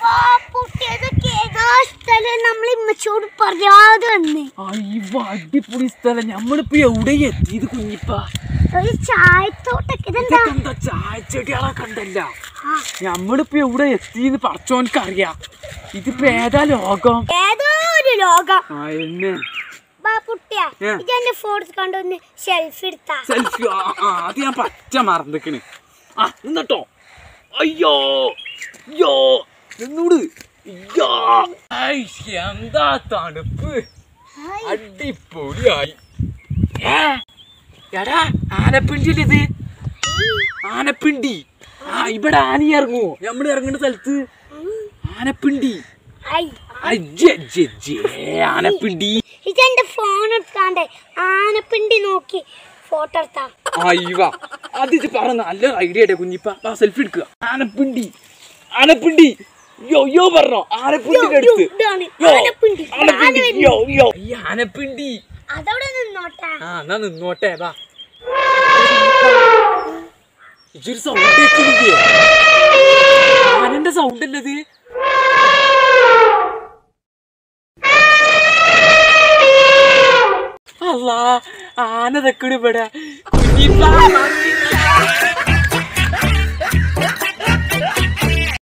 നമ്മൾ ഇമ്മച്ചോട് പറയാതെ വന്നേ അയ്യോ അടിപൊളി സ്ഥലം നമ്മളിപ്പോ എവിടെ എത്തിയത് കുഞ്ഞിപ്പ ഒരു ചായത്തോട്ടൊക്കെ ഇതെന്താ ഇതൊക്കെ എന്താ ചായച്ചെടികളെ കണ്ടല്ല ആ, നമ്മളിപ്പോ എവിടെ എത്തിയെന്ന് പറച്ചോനക്ക് അറിയാം ഇതിപ്പോ ഏതാ ലോകം ഏതോ ഒരു ലോകം ആ എന്നെ ബാ കുട്ടിയാ ഏ. ഇതെന്റെ ഫോട്ടോ കണ്ടൊന്ന് സെൽഫി എടുത്താ സെൽഫി ആ ആ, അത് ഞാൻ പച്ച മറന്നിക്കണ് ആ നിന്നട്ടോ അയ്യോ അയ്യോ നിന്നൂട് അയ്യോ ഐഷ്, എന്താ തണുപ്പ് ഹായ്. അടിപൊളിയായി ഏ, എടാ ആനപ്പിണ്ടിയിലിത് ആനപ്പിണ്ടി ആ ഇവിടെ ആന ഇറങ്ങുമോ നമ്മൾ ഇറങ്ങുന്ന സ്ഥലത്ത് ആനപ്പിണ്ടി ഹായ്. അജ്ജേ, ജേ, ജേ, ആനപ്പിണ്ടി ഇതെന്റെ ഫോൺ എടുത്താണ്ട് ആനപ്പിണ്ടി നോക്കി ഫോട്ടോ എടുത്താ അയ്യവ അത് ഇത് പറഞ്ഞ നല്ല ഐഡിയ ആട്ടെ കുഞ്ഞിപ്പ സെൽഫി എടുക്കുക ആനപ്പിണ്ടി ആനപ്പിണ്ടി യോ യോ പറഞ്ഞോ ആനപ്പിണ്ടിന്റെ യോ, യോ, അടുത്ത് ഇതാണ് യോ, ആനപ്പിണ്ടി. ആനപ്പിണ്ടി ആന വരുന്നു. യോ യോ ഈ ആനപ്പിണ്ടി അതവിടെ നിന്നോട്ടെ ആ എന്നാ നിന്നോട്ടെ വാ ഇതൊരു സൗണ്ട് കേൾക്കുന്നില്ലേ ആനന്റെ സൗണ്ട് അല്ലത് അല്ല ആന തെക്കണ് ഇവിടെ കുഞ്ഞിപ്പ